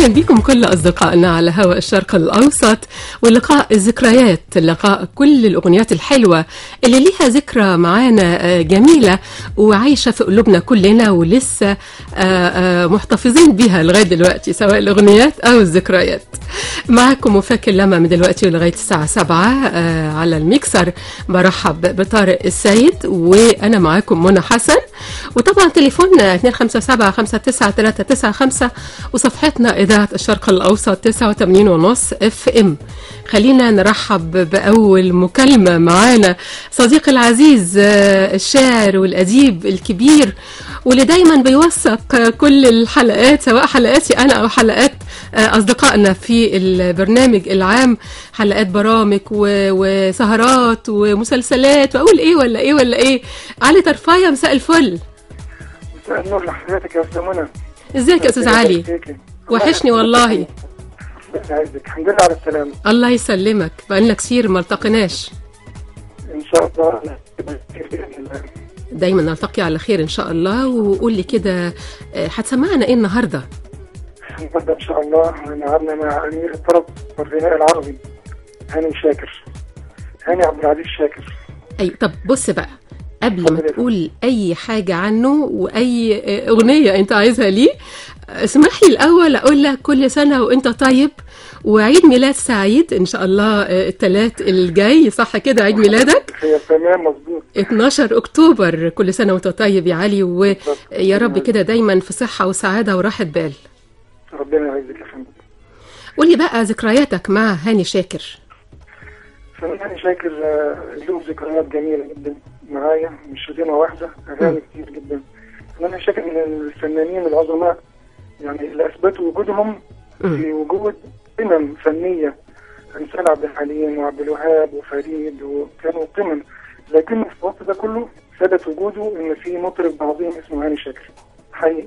أهلا بكم كل أصدقائنا على هواء الشرق الأوسط ولقاء الذكريات لقاء كل الأغنيات الحلوة اللي ليها ذكرى معانا جميلة وعايشة في قلوبنا كلنا ولسه محتفظين بها لغاية دلوقتي سواء الأغنيات أو الذكريات معكم وفاكر لما من دلوقتي ولغاية الساعة سبعة على الميكسر برحب بطارق السيد وأنا معاكم منى حسن وطبعا تليفوننا 257 59395 وصفحتنا إذاعة الشرق الأوسط 89 ونص اف ام خلينا نرحب بأول مكالمة معانا صديقي العزيز الشاعر والأديب الكبير واللي دايما بيوثق كل الحلقات سواء حلقاتي أنا أو حلقات أصدقائنا في البرنامج العام حلقات برامج وسهرات ومسلسلات وأقول إيه ولا إيه ولا إيه علي طرفاية مساء الفل مساء النور لحضرتك يا أستاذ منى ازيك يا استاذ علي وحشني والله يعزك الحمد لله على السلامة الله يسلمك بقالنا كتير ما التقيناش إن شاء الله دايما نلتقي على خير ان شاء الله وقول لي كده هتسمعنا ايه النهارده النهارده ان شاء الله قعدنا مع امير الطرب والغناء العربي هاني شاكر هاني عبد العزيز شاكر اي طب بص بقى قبل ما تقول اي حاجه عنه واي اغنيه انت عايزها ليه اسمح لي الاول اقول لك كل سنه وانت طيب وعيد ميلاد سعيد ان شاء الله الثلاث الجاي صح كده عيد ميلادك هي تمام مظبوط 12 اكتوبر كل سنه وانت طيب يا علي ويا رب كده دايما في صحه وسعاده وراحه بال ربنا يعزك يا فندم قول لي بقى ذكرياتك مع هاني شاكر فنان هاني شاكر له ذكريات جميله جدا معايا مش غنى واحده اغاني كتير جدا فنان هاني شاكر من الفنانين العظماء يعني اللي اثبتوا وجودهم في وجود قمم فنيه امثال عبد الحليم وعبد الوهاب وفريد وكانوا قمم لكن في الوقت ده كله ثبت وجوده ان في مطرب عظيم اسمه هاني شاكر حقيقي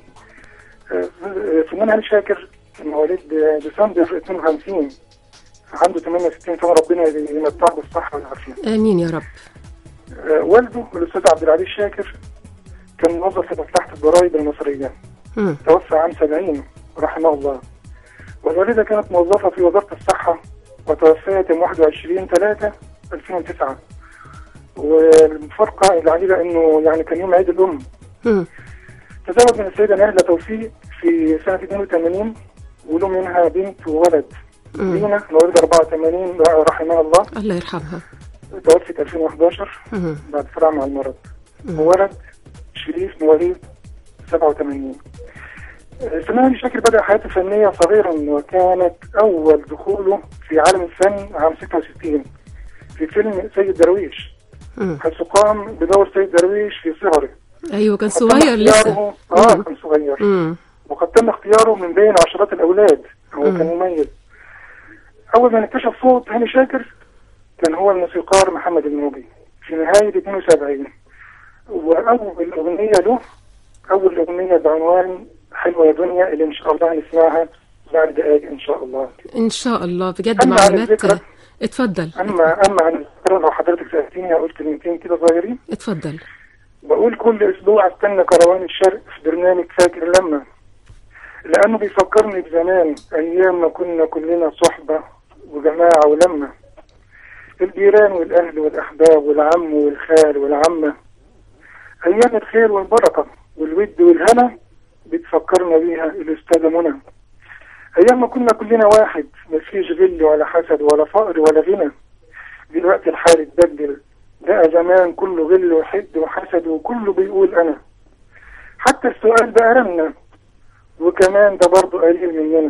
فنان هاني شاكر مواليد ديسمبر 52 عنده 68 سنه ربنا يمتعه بالصحه والعافيه امين يا رب والده الاستاذ عبد العزيز شاكر كان موظف في مصلحه الضرائب المصريه م. توفى عام 70 رحمه الله والوالده كانت موظفه في وزاره الصحه وتوفيت يوم 21 3 2009 والمفارقه العجيبه انه يعني كان يوم عيد الام م. تزوج من السيده نهله توفيق في سنه 82 وله منها بنت وولد دينا مواليد 84 رحمها الله الله يرحمها توفت 2011 م. بعد صراع مع المرض وولد شريف مواليد 87 الفنان شاكر بدأ حياته الفنية صغيرا وكانت أول دخوله في عالم الفن عام 66 في فيلم سيد درويش م. حيث قام بدور سيد درويش في صغره ايوه كان وقد تم صغير لسه اختياره- اه كان صغير م. وقد تم اختياره من بين عشرات الأولاد هو مم. كان مميز أول ما اكتشف صوت هاني شاكر كان هو الموسيقار محمد النوبي في نهاية 72 وأول أغنية له أول أغنية بعنوان حلوة يا دنيا اللي إن شاء الله هنسمعها بعد دقائق إن شاء الله ان شاء الله بجد أما عن معلومات الذكرى؟ اتفضل أما أما عن الذكرى لو حضرتك سألتيني أقول كلمتين كده صغيرين اتفضل بقول كل أسبوع استنى كروان الشرق في برنامج فاكر لما لأنه بيفكرني بزمان أيام ما كنا كلنا صحبة وجماعة ولمة الجيران والأهل والأحباب والعم والخال والعمة أيام الخير والبركة والود والهنا بتفكرنا بيها الأستاذة منى أيام ما كنا كلنا واحد مفيش غل ولا حسد ولا فقر ولا غنى دلوقتي الحال اتبدل بقى زمان كله غل وحد وحسد وكله بيقول أنا حتى السؤال بقى رنة وكمان ده برضه قليل مننا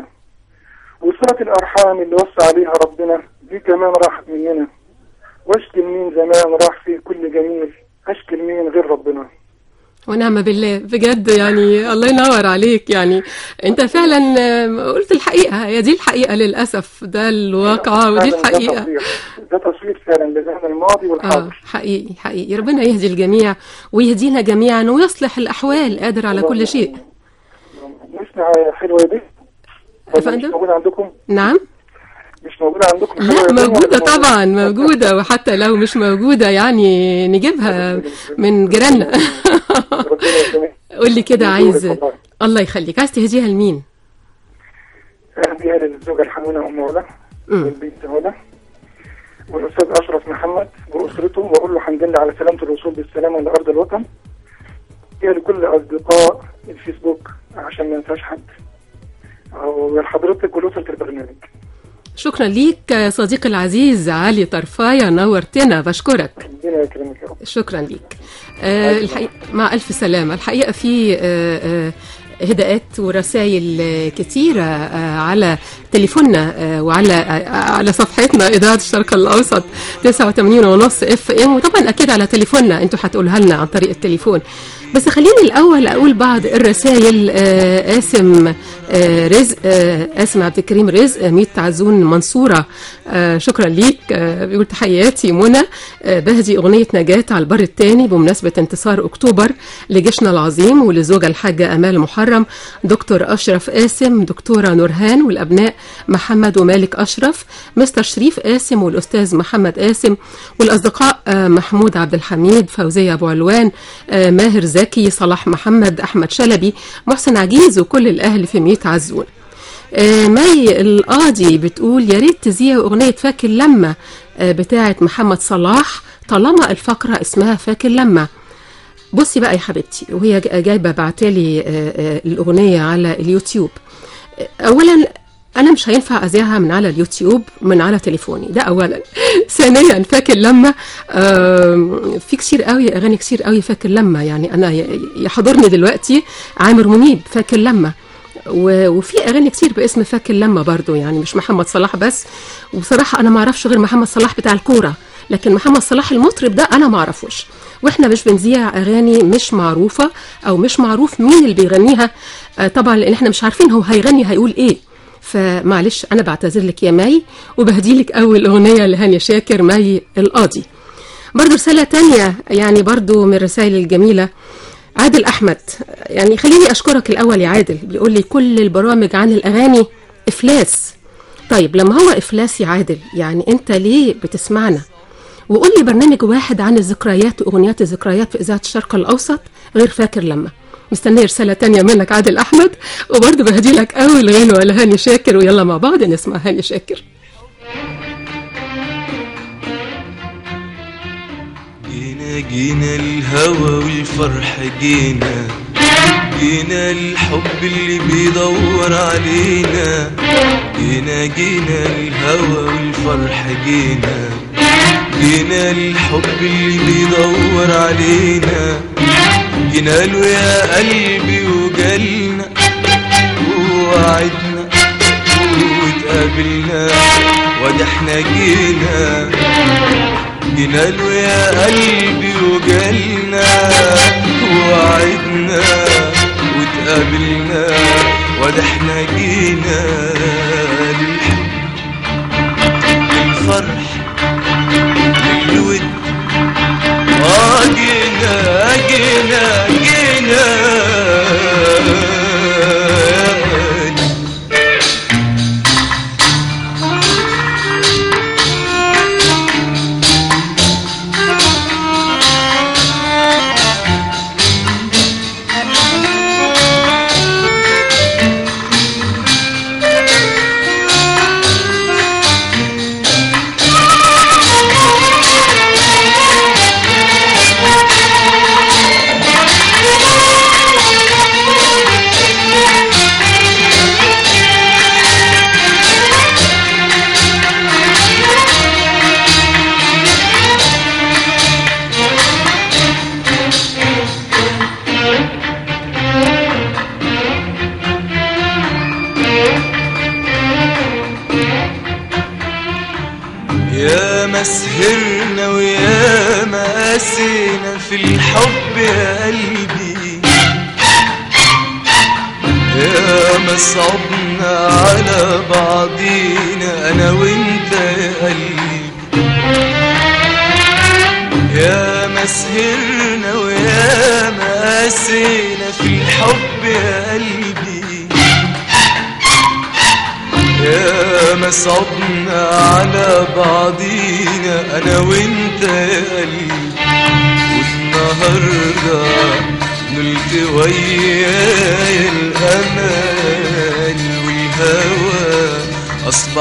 وصلة الأرحام اللي وصى عليها ربنا دي كمان راحت مننا واشكي لمين زمان راح فيه كل جميل اشكي لمين غير ربنا ونعم بالله بجد يعني الله ينور عليك يعني انت فعلا آه، قلت الحقيقه هي دي الحقيقه للاسف ده الواقع ودي فعلاً ده الحقيقه تصوير. ده تصوير فعلا لزمن الماضي اه والحاضر حقيقي حقيقي ربنا يهدي الجميع ويهدينا جميعا ويصلح الاحوال قادر على كل شيء نسمع حلوة دي ولا مش فندم؟ موجودة عندكم نعم مش موجودة عندكم لا حلوة دي ولا موجودة موجودة؟ طبعا موجودة وحتى لو مش موجودة يعني نجيبها من جيراننا ربنا يسامحك. قول لي كده من عايز دورك والله. الله يخليك عايز تهديها لمين؟ آه، تحية للزوجة الحنونة أم علا مم. والبنت هدى والأستاذ أشرف محمد وأسرته وأقول له الحمد لله على سلامة الوصول بالسلامة لأرض الوطن هي لكل أصدقاء الفيسبوك عشان ما ننساش حد ولحضرتك ولأسرة البرنامج شكرا ليك آه، صديقي العزيز علي طرفاية نورتنا بشكرك ربنا يكرمك يا رب شكرا ليك آه الحقيقة مع ألف سلامة الحقيقة في آه آه هداءات ورسائل آه، كتيرة آه، على تليفوننا آه، وعلى آه، على صفحتنا إذاعة الشرق الأوسط 89 ونص اف ام وطبعا أكيد على تليفوننا أنتوا هتقولها لنا عن طريق التليفون بس خليني الأول أقول بعض الرسائل آه، قاسم آه، رزق آه، قاسم عبد الكريم رزق آه، ميت عزون منصورة آه، شكرا ليك آه، بيقول تحياتي منى آه، بهدي أغنية نجاة على البر الثاني بمناسبة انتصار أكتوبر لجيشنا العظيم وللزوجة الحاجة أمال محرم دكتور أشرف قاسم دكتورة نورهان والأبناء محمد ومالك أشرف مستر شريف قاسم والأستاذ محمد قاسم والأصدقاء آه، محمود عبد الحميد فوزية أبو علوان آه، ماهر زكي صلاح محمد أحمد شلبي محسن عجيز وكل الأهل في ميت عزون آه، مي القاضي بتقول يا ريت تذيع أغنية فاكر لما آه، بتاعة محمد صلاح طالما الفقرة اسمها فاكر لما بصي بقى يا حبيبتي وهي جا- جايبة بعتالي آه، آه، الأغنية على اليوتيوب آه، أولا أنا مش هينفع أذيعها من على اليوتيوب من على تليفوني ده أولا ثانيا فاكر لما آم، في كتير قوي أغاني كتير قوي فاكر لما يعني أنا ي- يحضرني دلوقتي عامر منيب فاكر لما و- وفي اغاني كتير باسم فاكر لما برضو يعني مش محمد صلاح بس وبصراحه انا ما اعرفش غير محمد صلاح بتاع الكوره لكن محمد صلاح المطرب ده انا ما اعرفوش واحنا مش بنذيع اغاني مش معروفه او مش معروف مين اللي بيغنيها آه طبعا لان احنا مش عارفين هو هيغني هيقول ايه فمعلش انا بعتذر لك يا مي وبهديلك اول اغنيه لهاني شاكر مي القاضي برضو رسالة تانية يعني برضو من الرسائل الجميلة عادل أحمد يعني خليني أشكرك الأول يا عادل بيقول لي كل البرامج عن الأغاني إفلاس طيب لما هو إفلاس يا عادل يعني أنت ليه بتسمعنا وقول لي برنامج واحد عن الذكريات وأغنيات الذكريات في إذاعة الشرق الأوسط غير فاكر لما مستنية رسالة تانية منك عادل أحمد وبرضه بهدي لك أول غنوة لهاني شاكر ويلا مع بعض نسمع هاني شاكر جينا جينا الهوى والفرح جينا جينا الحب اللي بيدور علينا جينا جينا الهوى والفرح جينا جينا الحب اللي بيدور علينا جينا له يا قلبي وجالنا ووعدنا واتقابلنا وادي احنا جينا جينا له يا قلبي وجالنا ووعدنا واتقابلنا وده احنا جينا للحب للفرح للود اه جينا جينا جينا يا ما سهرنا ويا ما قاسينا في الحب يا قلبي يا ما صعبنا على بعضينا انا وانت يا قلبي يا ما سهرنا ويا ما قاسينا في الحب يا قلبي يا ما صعبنا على بعضينا انا وانت يا قلبي والنهارده نلت وياي الامل والهوى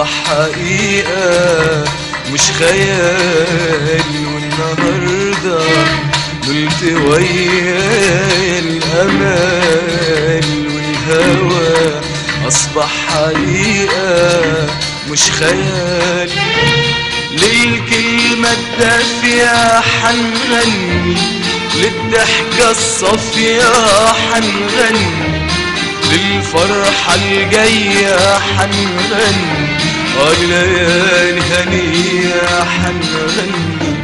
أصبح حقيقة مش خيال والنهاردة قلت وياي الأمل والهوى أصبح حقيقة مش خيال للكلمة الدافية حنغني للضحكة الصافية حنغني للفرحة الجاية حنغني اه ليالي هنية حنغني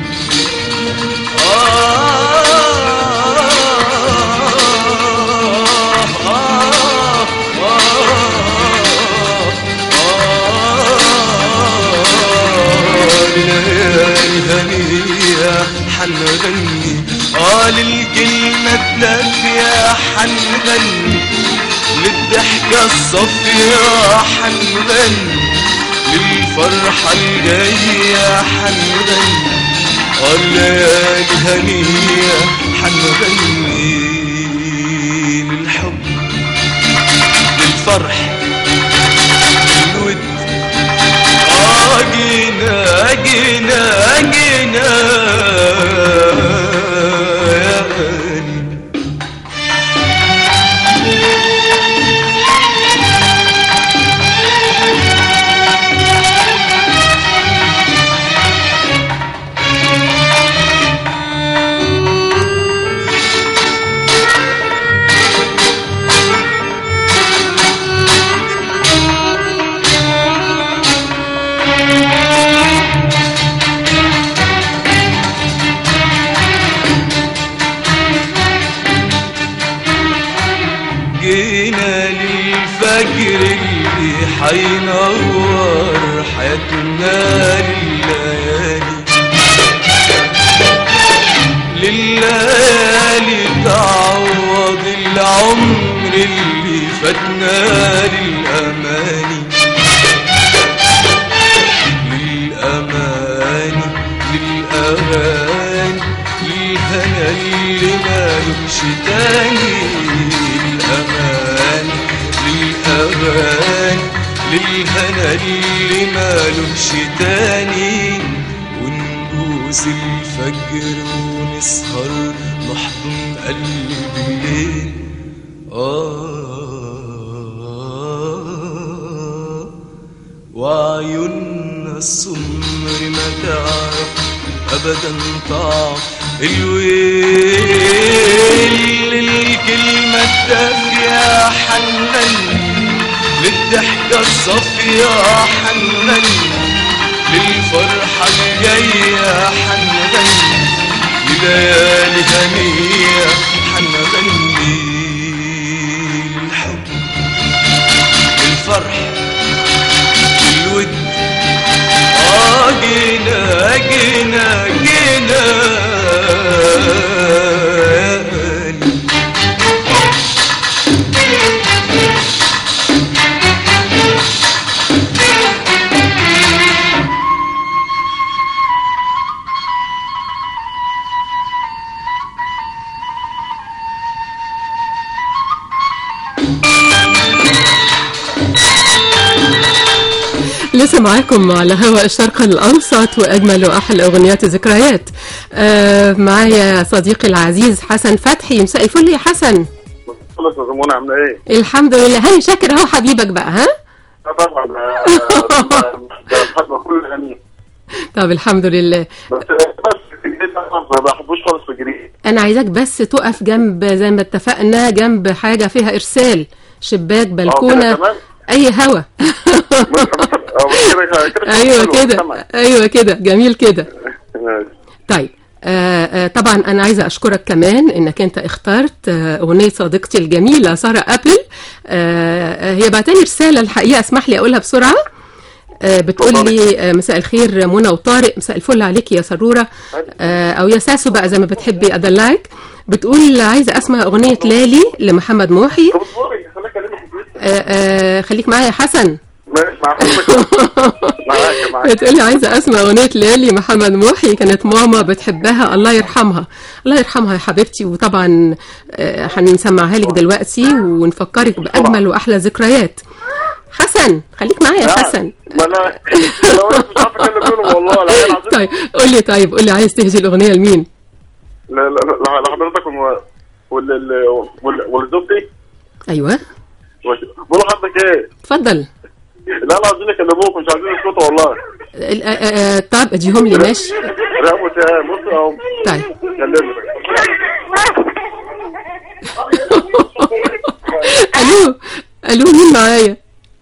حنغني اه للكلمة الدافية حنغني للضحكة الصافية حنغني للفرحة الجاية حنغني اه الليالي هنية حنغني للحب للفرح للود اه جينا جينا جينا يا غالي جينا للفجر اللي حينور حياتنا لليالي لليالي تعوض العمر اللي فاتنا للأماني للأماني للأغاني للهنا اللي مالوش تاني للأماني للأغاني للهنا اللي مالوش تاني ونبوس الفجر ونسهر نحضن قلب الليل آه وعيوننا السمر ما تعرف ابدا طعم الويل الكلمة الدافية حنغني للضحكة الصافية حنغني للفرحة الجاية حنغني لليالي هنية حنغني للحب للفرح الود اه جينا جينا جينا يا غالي لسه معاكم على هواء الشرق الأوسط وأجمل وأحلى أغنيات الذكريات آه معايا صديقي العزيز حسن فتحي مساء الفل يا حسن خلص يا زمونه عامله ايه؟ الحمد لله هاني شاكر اهو حبيبك بقى ها اه طبعا ده- ده حسب كل اغانيه طب الحمد لله بس بس في الجديد أصلاً ما بحبوش خالص في الجديد انا عايزاك بس تقف جنب زي ما اتفقنا جنب حاجه فيها ارسال شباك بلكونه كمان؟ اي هوا اه كده كده ايوه حلو، كده سمع. ايوه كده جميل كده ماشي. طيب آه آه طبعا انا عايزه اشكرك كمان انك انت اخترت آه اغنيه صديقتي الجميله ساره ابل آه آه، هي بعتني رساله الحقيقه اسمح لي اقولها بسرعه آه بتقول لي آه مساء الخير منى وطارق مساء الفل عليك يا سروره آه او يا ساسو بقى زي ما بتحبي ادلعك بتقول عايزه اسمع اغنيه لالي لمحمد محي طب اصبري خليني اكلمك في البيت. آه آه خليك معايا يا حسن ماشي مع حضرتك معاك معاك بتقولي عايزه اسمع اغنيه ليالي محمد محي كانت ماما بتحبها الله يرحمها الله يرحمها يا حبيبتي وطبعا آه، هنسمعها لك دلوقتي ونفكرك باجمل واحلى ذكريات حسن خليك معايا يا حسن ما انا لو انا مش عارف اتكلم منهم والله العظيم العظيم طيب قول لي طيب قول لي عايز تهدي الاغنيه لمين لا- لا- لا- لحضرتك وال- وال- وال- ولزوجتي ايوه بقول لحضرتك ايه اتفضل لا لا عايزين يكلموك مش عايزين يسكتوا والله ال- آه، آه، آه، طب اديهم لي ماشي رقم وتهام بص اهو طيب كلمك الو الو مين معايا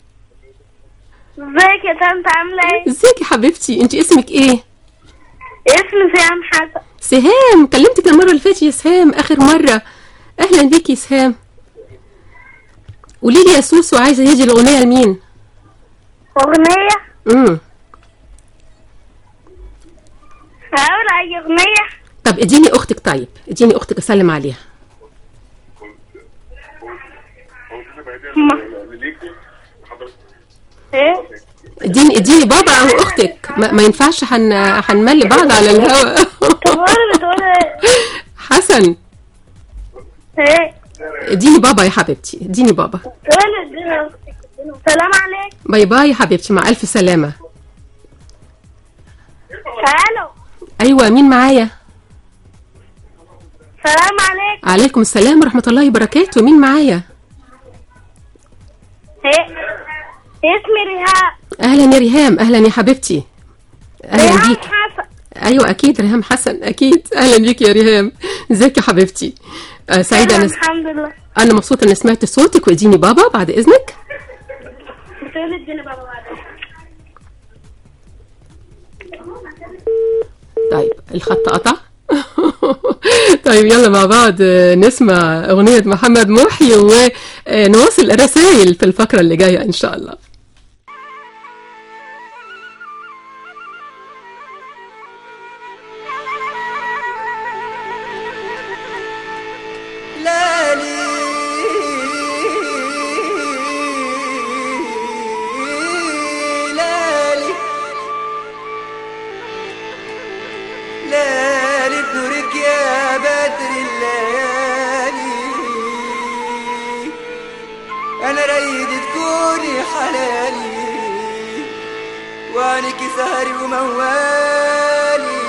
ازيك يا طنط عاملة ايه؟ ازيك يا حبيبتي انت اسمك ايه اسمي سام حسن سهام كلمتك المره اللي فاتت يا سهام اخر مره اهلا بيكي يا سهام قولي لي يا سوسو عايزه تهدي الاغنيه لمين أغنية امم هقول أي أغنية طب اديني اختك طيب اديني اختك اسلم عليها ايه؟ اديني اديني بابا او اختك ما, ما ينفعش هن هنملي بعض على الهوا طب أنا بتقول ايه؟ حسن ايه؟ اديني بابا يا حبيبتي اديني بابا تقول اديني أختك. سلام عليك باي باي يا حبيبتي مع الف سلامه الو ايوه مين معايا سلام عليك عليكم السلام ورحمه الله وبركاته مين معايا ايه؟ اسمي ريهام اهلا يا ريهام اهلا يا حبيبتي اهلا ريهام بيك حسن ايوه اكيد ريهام حسن اكيد اهلا بيك يا ريهام ازيك يا حبيبتي آه سعيده أنا انا الحمد لله انا مبسوطه اني سمعت صوتك واديني بابا بعد اذنك بتقول اديني بابا بعدين طيب الخط قطع طيب يلا مع بعض آه، نسمع أغنية محمد محي ونواصل الرسائل في الفقرة اللي جاية إن شاء الله لالي لالي لالي بنورك يا بدر الليالي انا رايد تكوني حلالي وعنك سهري وموالي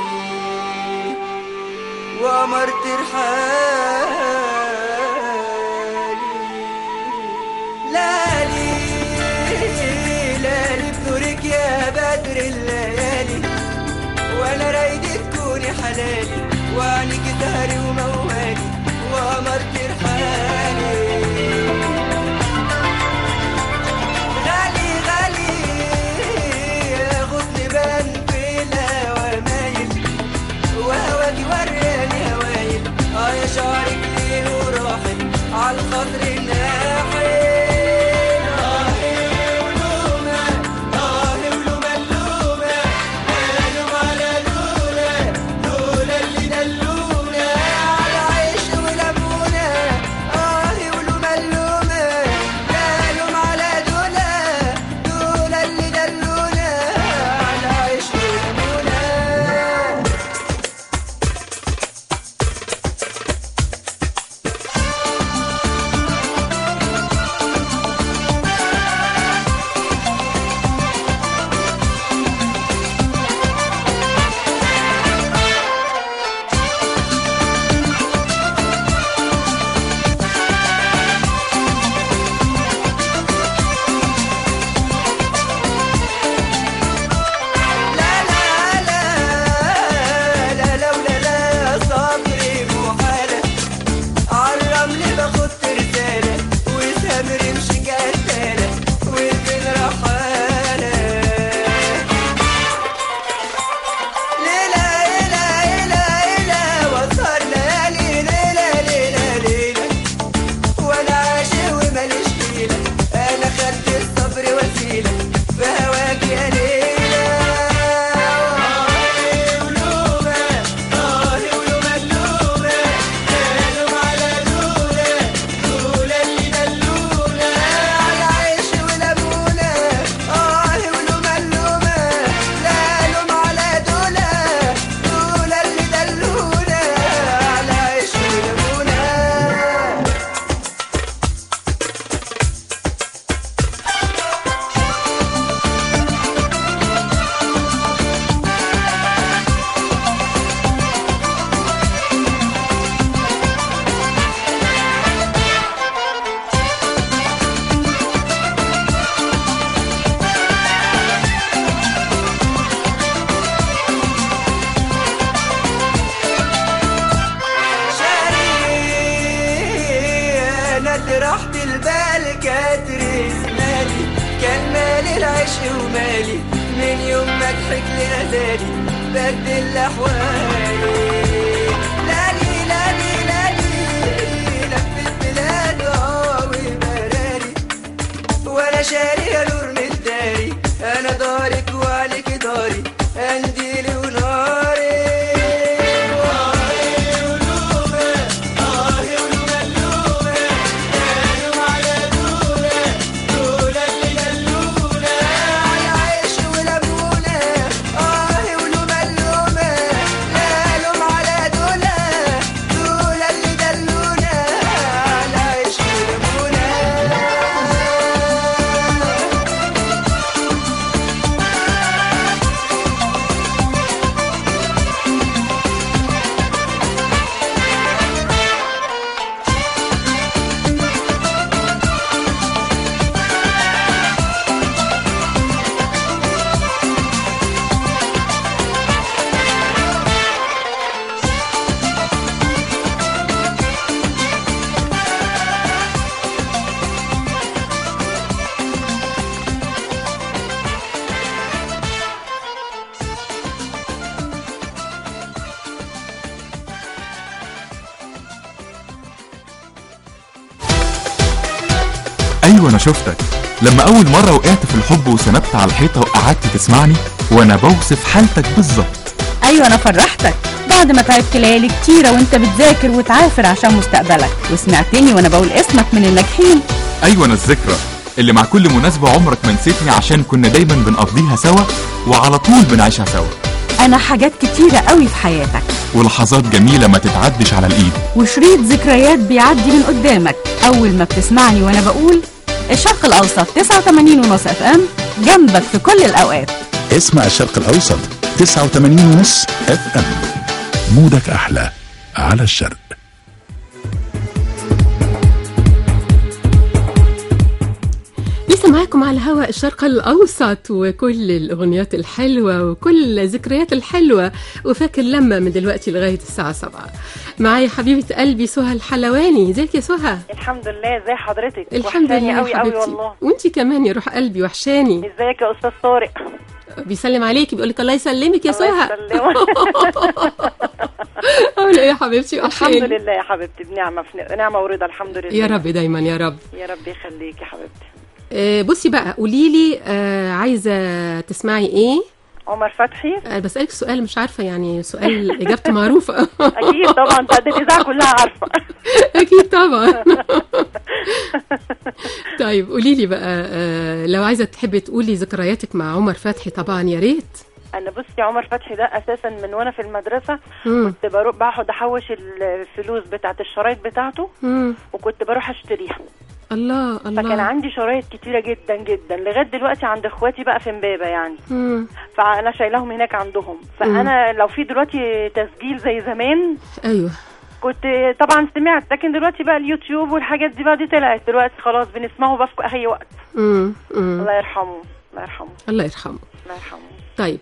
وقمر ترحالي لالي لالي بنورك يا بدر الليالي وانا رايد تكوني حلالي وعنك سهري وموالي وقمر ترحالي غالي غالي غصن بان في الهوى مايل وهواك وراني هوايل اه يا شعرك ليه وراحل على الخاطر الناحل اه ولومة اه ولومة اللومة قالوا على لولا لولا اللي دلونا على عيش ولمونة اه ولومة اللومة قالوا على دولا دولا اللي دلونا على عيش ولمونة عشقي ومالي من يوم ما ضحك لي غزالي بدل احوالي لالي لالي لالي لفت بلاد اه وبراري وانا شاري يا نور من الداري انا دارك وعليك داري قنديلي وناري على عيش ولمونة آه ولومة اللومة لا لوم على دولة دولة اللي دلونا على عيش ولمونة ايوه انا شفتك لما اول مره وقعت في الحب وسندت على الحيطه وقعدت تسمعني وانا بوصف حالتك بالظبط ايوه انا فرحتك بعد ما تعبت ليالي كتيره وانت بتذاكر وتعافر عشان مستقبلك وسمعتني وانا بقول اسمك من الناجحين ايوه انا الذكرى اللي مع كل مناسبه عمرك ما نسيتني عشان كنا دايما بنقضيها سوا وعلى طول بنعيشها سوا انا حاجات كتيره قوي في حياتك ولحظات جميله ما تتعدش على الايد وشريط ذكريات بيعدي من قدامك اول ما بتسمعني وانا بقول الشرق الاوسط 89 ونص اف ام جنبك في كل الاوقات اسمع الشرق الأوسط 89 ونص اف ام مودك أحلى على الشرق لسه معاكم على هواء الشرق الأوسط وكل الأغنيات الحلوة وكل الذكريات الحلوة وفاكر لما من دلوقتي لغاية الساعة سبعة معايا حبيبة قلبي سهى الحلواني ازيك يا سهى الحمد لله ازي حضرتك الحمد وحشاني لله قوي يا قوي حبيبتي والله وانتي كمان يا روح قلبي وحشاني ازيك يا استاذ طارق بيسلم عليكي بيقول لك الله يسلمك يا الله سهى يسلمك. عامله ايه يا حبيبتي الحمد وحشاني لله يا حبيبتي بنعمه في نعمه ورضا الحمد لله يا رب دايما يا رب يا رب يخليك يا حبيبتي آه، بصي بقى قولي لي آه، عايزه تسمعي ايه عمر فتحي آه، بسألك سؤال مش عارفة يعني سؤال إجابته معروفة اكيد طبعا بتاعت الاذاعه كلها عارفه أكيد طبعا طيب قولي لي بقى آه، لو عايزة تحبي تقولي ذكرياتك مع عمر فتحي طبعا يا ريت انا بصي عمر فتحي ده اساسا من وانا في المدرسه مم. كنت بروح بقعد احوش الفلوس بتاعت الشرايط بتاعته مم. وكنت بروح اشتريها الله فكان الله عندي شرايط كتيره جدا جدا لغايه دلوقتي عند اخواتي بقى في امبابه يعني مم. فانا شايلاهم هناك عندهم فانا لو في دلوقتي تسجيل زي زمان أيوه كنت طبعا سمعت لكن دلوقتي بقى اليوتيوب والحاجات دي بقى دي طلعت دلوقتي خلاص بنسمعه بقى في اي وقت مم. مم. الله يرحمه الله يرحمه الله يرحمه الله يرحمه طيب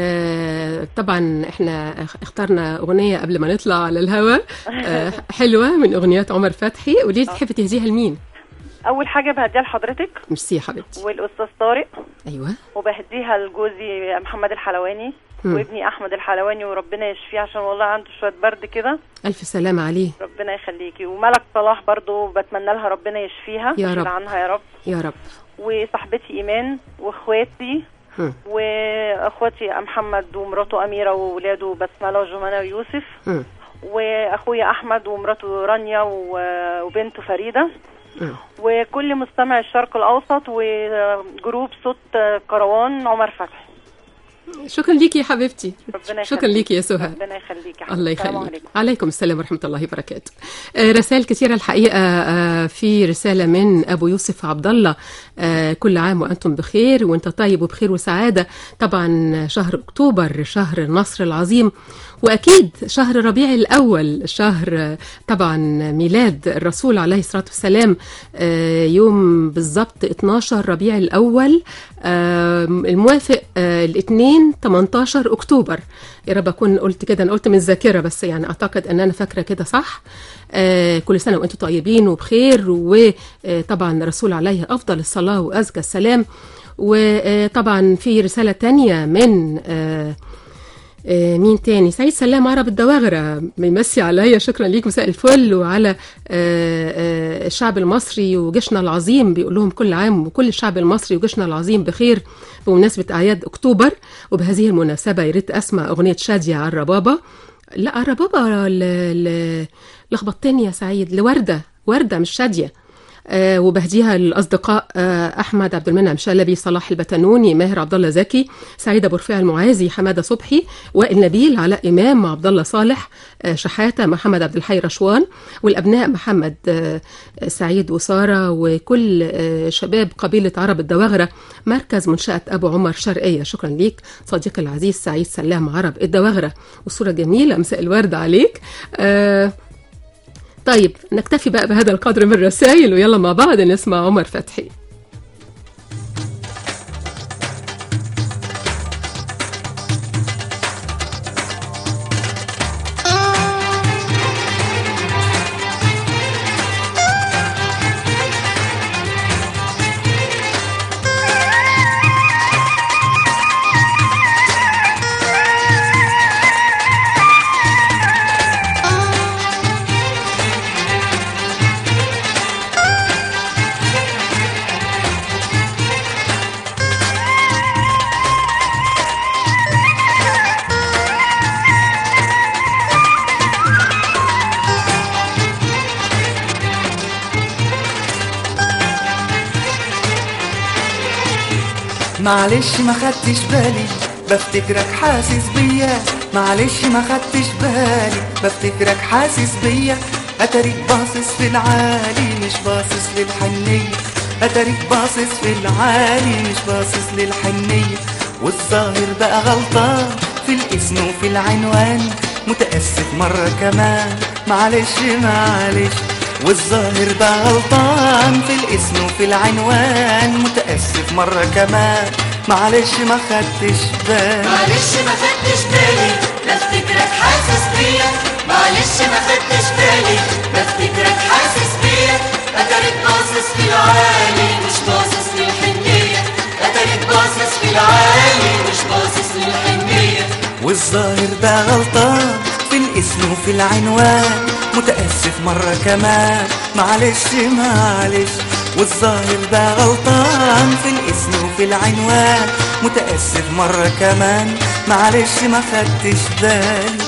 آه طبعا احنا اخترنا اغنيه قبل ما نطلع على الهوا آه حلوه من اغنيات عمر فتحي قولي لي تحبي تهديها لمين اول حاجه بهديها لحضرتك ميرسي يا حبيبتي والاستاذ طارق ايوه وبهديها لجوزي محمد الحلواني مم. وابني احمد الحلواني وربنا يشفيه عشان والله عنده شويه برد كده الف سلامه عليه ربنا يخليكي وملك صلاح برضو بتمنى لها ربنا يشفيها يا يشيل رب. عنها يا رب يا رب وصاحبتي ايمان واخواتي مم. واخواتي محمد ومراته اميره واولاده بسمله وجمانه ويوسف مم. واخويا احمد ومراته رانيا و- وبنته فريده مم. وكل مستمع الشرق الاوسط وجروب صوت كروان عمر فتحي شكرا ليكي يا حبيبتي ربنا شكرا يخليك. ليكي يا سهى ربنا يخليك يا حبيبتي. الله السلام يخليك عليكم. عليكم السلام ورحمة الله وبركاته آه، رسائل كثيرة الحقيقة آه، في رسالة من أبو يوسف عبد الله آه، كل عام وأنتم بخير وأنت طيب وبخير وسعادة طبعا شهر أكتوبر شهر النصر العظيم وأكيد شهر ربيع الأول شهر آه، طبعا ميلاد الرسول عليه الصلاة والسلام آه، يوم بالضبط 12 ربيع الأول آه، الموافق آه، الاثنين 18 أكتوبر يا رب أكون قلت كده أنا قلت من الذاكرة بس يعني أعتقد أن أنا فاكرة كده صح آه، كل سنة وأنتم طيبين وبخير وطبعا الرسول عليه أفضل الصلاة وأزكى السلام وطبعا في رسالة تانية من آه، آه، مين تاني سعيد سلام عرب الدواغرة بيمسي عليا شكرا ليك مساء الفل وعلى آه، آه، الشعب المصري وجيشنا العظيم بيقول لهم كل عام وكل الشعب المصري وجيشنا العظيم بخير بمناسبة أعياد أكتوبر وبهذه المناسبة يا ريت أسمع أغنية شادية على الربابة لا على الربابة ل- ل- لخبطتني يا سعيد لوردة وردة مش شادية آه وبهديها للاصدقاء آه احمد عبد المنعم شلبي صلاح البتنوني ماهر عبد الله زكي سعيد ابو رفيع المعازي حماده صبحي وائل نبيل علاء امام عبد الله صالح آه شحاته محمد عبد الحي رشوان والابناء محمد آه سعيد وساره وكل آه شباب قبيله عرب الدواغره مركز منشاه ابو عمر شرقيه شكرا ليك صديقي العزيز سعيد سلام عرب الدواغره والصوره جميله مساء الورد عليك آه طيب نكتفي بقى بهذا القدر من الرسائل ويلا مع بعض نسمع عمر فتحي معلش ما خدتش بالي بفتكرك حاسس بيا معلش ما خدتش بالي بفتكرك حاسس بيا اتاريك باصص في العالي مش باصص للحنية اتاريك باصص في العالي مش باصص للحنية والظاهر بقى غلطان في الاسم وفي العنوان متأسف مرة كمان معلش معلش والظاهر بقى غلطان في الاسم وفي العنوان متأسف مرة كمان معلش ما خدتش بالي معلش ما خدتش بالي بفتكرك حاسس بيا معلش ما خدتش بالي بفتكرك حاسس بيا اتاريك باصص في العالي مش باصص للحنية اتاريك باصص في العالي مش باصص للحنية والظاهر بقى غلطان في الاسم وفي العنوان متأسف مرة كمان معلش معلش والظاهر بقى غلطان في الاسم وفي العنوان متأسف مرة كمان معلش ما خدتش بالي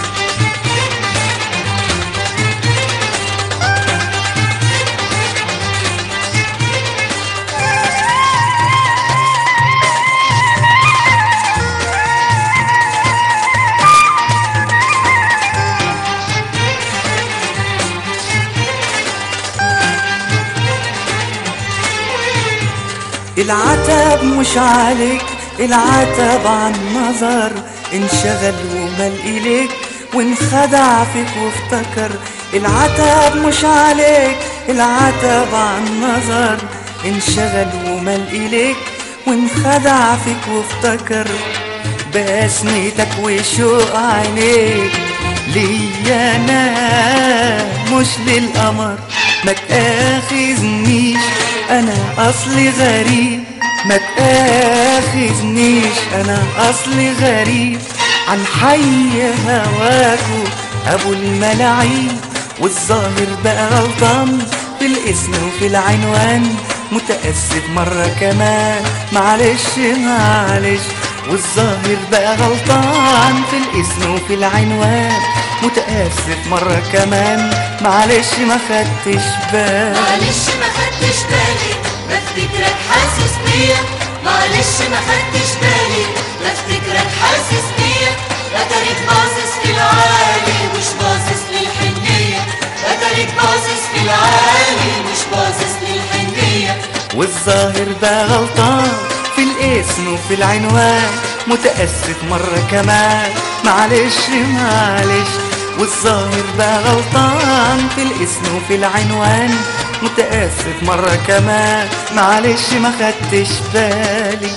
العتب مش عليك العتب عن نظر انشغل ومل إليك وانخدع فيك وافتكر العتب مش عليك العتب عن نظر انشغل ومل إليك وانخدع فيك وافتكر بسمتك وشوق عينيك ليا انا مش للقمر ما تاخذنيش انا اصلي غريب ما تاخذنيش انا اصلي غريب عن حي هواكو ابو الملاعين والظاهر بقى غلطان في الاسم وفي العنوان متأسف مرة كمان معلش معلش والظاهر بقى غلطان في الاسم وفي العنوان متأسف مرة كمان معلش ما خدتش بالي معلش ما خدتش بالي بفتكرك حاسس بيا معلش ما خدتش بالي بفتكرك حاسس بيا اتاريك باصص في العالي مش باصص للحنية اتاريك باصص في العالي مش باصص للحنية والظاهر بقى غلطان في الاسم وفي العنوان متأسف مرة كمان معلش معلش والظاهر بقى غلطان في الاسم وفي العنوان متأسف مرة كمان معلش ما خدتش بالي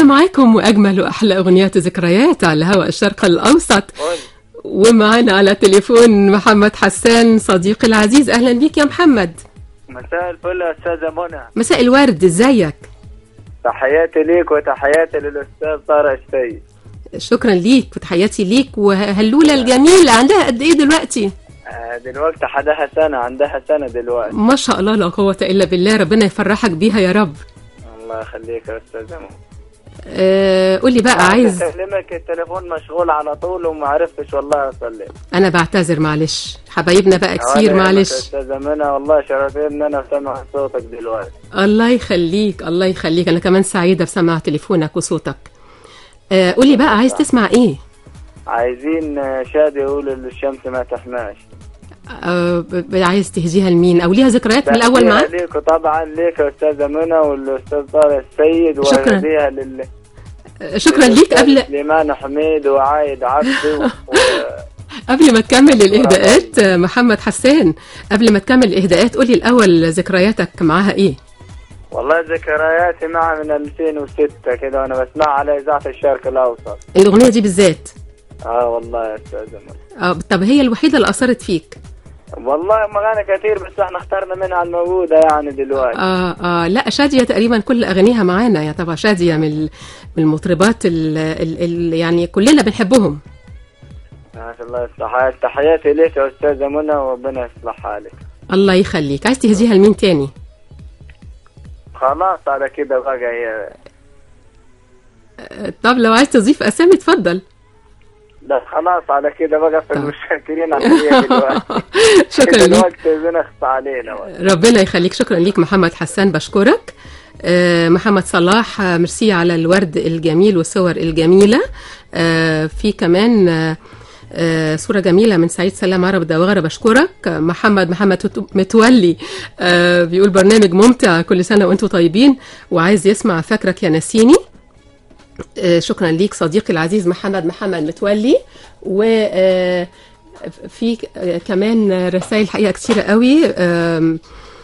لسه معاكم واجمل واحلى اغنيات ذكريات على هواء الشرق الاوسط ومعانا على التليفون محمد حسان صديقي العزيز اهلا بيك يا محمد مساء الفل يا استاذه منى مساء الورد ازيك تحياتي ليك وتحياتي للاستاذ طارق السيد شكرا ليك وتحياتي ليك وهلولة الجميلة عندها قد ايه دلوقتي آه، دلوقتي حدها سنه عندها سنه دلوقتي ما شاء الله لا قوة الا بالله ربنا يفرحك بيها يا رب الله يخليك يا استاذه منى آه قولي بقى عايز اكلمك التليفون مشغول على طول وما عرفتش والله اصلي انا بعتذر معلش حبايبنا بقى كتير معلش استاذه منى والله شرفين ان انا سامع صوتك دلوقتي الله يخليك الله يخليك انا كمان سعيدة بسماع تليفونك وصوتك آه قولي بقى عايز تسمع ايه عايزين آه، شادي يقول الشمس ما تحماش آه ب- ب- عايز تهديها لمين او ليها ذكريات من الاول معاك ليك وطبعا ليك يا استاذه منى والاستاذ طارق السيد شكراً. وهديها لل آه، شكرا ليك قبل سليمان حميد وعايد عبده و... قبل ما تكمل الاهداءات آه، محمد حسان قبل ما تكمل الاهداءات قولي الاول ذكرياتك معاها ايه والله ذكرياتي معها من 2006 كده وانا بسمعها على اذاعه الشرق الاوسط الاغنيه دي بالذات اه والله يا استاذه منى آه طب هي الوحيده اللي اثرت فيك والله مغاني كتير بس احنا اخترنا منها الموجوده يعني دلوقتي آه آه لا شاديه تقريبا كل اغانيها معانا يا طبعا شاديه من ال- من المطربات ال ال ال يعني كلنا بنحبهم ما شاء الله يصلح تحياتي ليك يا استاذه منى وربنا يصلح حالك الله يخليك عايز تهديها لمين تاني خلاص على كده بقى هي آه طب لو عايز تضيف اسامي اتفضل لا خلاص على كده بقى في المشاكرين عليا دلوقتي شكرا ليك دلوقتي بنخص علينا بقى. ربنا يخليك شكرا ليك محمد حسان بشكرك آه، محمد صلاح آه، ميرسي على الورد الجميل والصور الجميلة آه، في كمان آه، آه، صورة جميلة من سعيد سلام عرب دواغرة بشكرك آه، محمد محمد مت- متولي آه، بيقول برنامج ممتع كل سنة وانتم طيبين وعايز يسمع فاكرك يا نسيني آه، شكرا ليك صديقي العزيز محمد محمد متولي و آه، في آه، كمان رسائل حقيقة كتيرة قوي آم،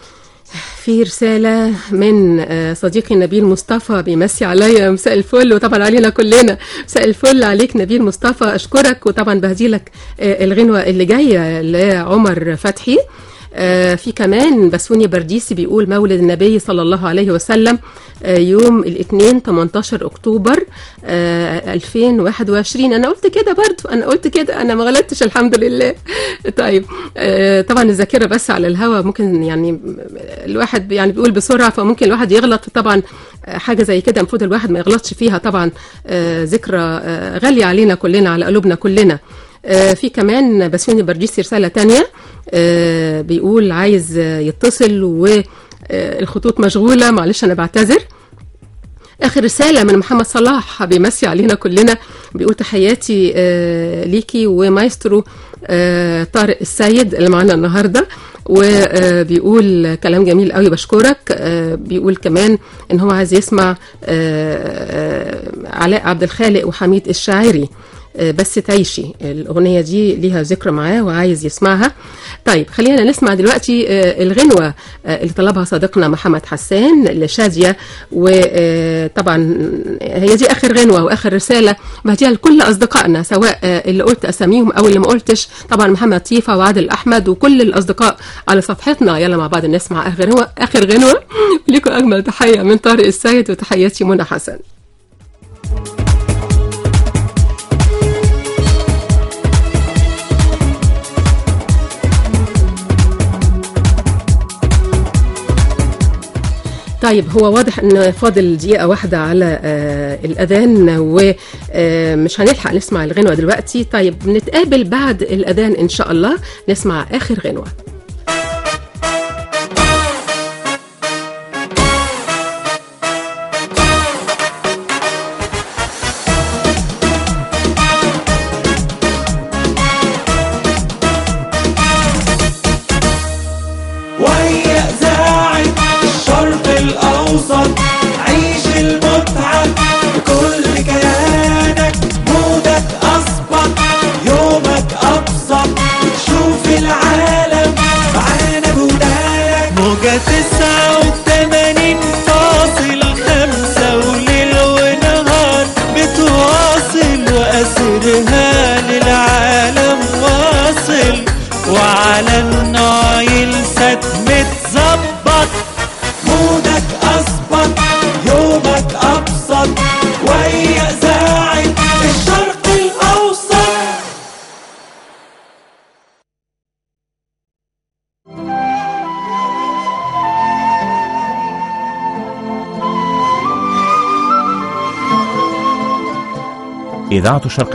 في رسالة من آه، صديقي نبيل مصطفى بيمسي عليا مساء الفل وطبعا علينا كلنا مساء الفل عليك نبيل مصطفى أشكرك وطبعا بهديلك آه، الغنوة اللي جاية لعمر فتحي آه، في كمان بسوني برديسي بيقول مولد النبي صلى الله عليه وسلم آه، يوم الاثنين 18 اكتوبر آه، 2021 انا قلت كده برضو انا قلت كده انا ما غلطتش الحمد لله طيب آه، طبعا الذاكره بس على الهوا ممكن يعني الواحد يعني بيقول بسرعه فممكن الواحد يغلط طبعا آه، حاجه زي كده المفروض الواحد ما يغلطش فيها طبعا آه، ذكرى آه، غاليه علينا كلنا على قلوبنا كلنا آه، في كمان بسيوني برديسي رسالة تانية آه، بيقول عايز آه، يتصل والخطوط مشغولة معلش أنا بعتذر آخر رسالة من محمد صلاح بيمسي علينا كلنا بيقول تحياتي آه، ليكي ومايسترو آه، طارق السيد اللي معانا النهاردة وبيقول كلام جميل قوي بشكرك آه، بيقول كمان ان هو عايز يسمع آه، آه، علاء عبد الخالق وحميد الشاعري آه، بس تعيشي الأغنية دي ليها ذكرى معاه وعايز يسمعها طيب خلينا نسمع دلوقتي آه، الغنوة آه، اللي طلبها صديقنا محمد حسان لشادية وطبعا هي دي آخر غنوة وآخر رسالة بهديها لكل أصدقائنا سواء آه، اللي قلت أساميهم أو اللي ما قلتش طبعا محمد طيفة وعادل أحمد وكل الأصدقاء على صفحتنا يلا مع بعض نسمع آخر غنوة آخر غنوة لكم أجمل تحية من طارق السيد وتحياتي منى حسن طيب هو واضح ان فاضل دقيقة واحدة على آه الأذان ومش هنلحق نسمع الغنوة دلوقتي طيب نتقابل بعد الأذان إن شاء الله نسمع آخر غنوة وهي إذاعة الشرق الأوسط عيش المتعة بكل كيانك مودك أظبط يومك أبسط تشوف العالم إذاعة الشرق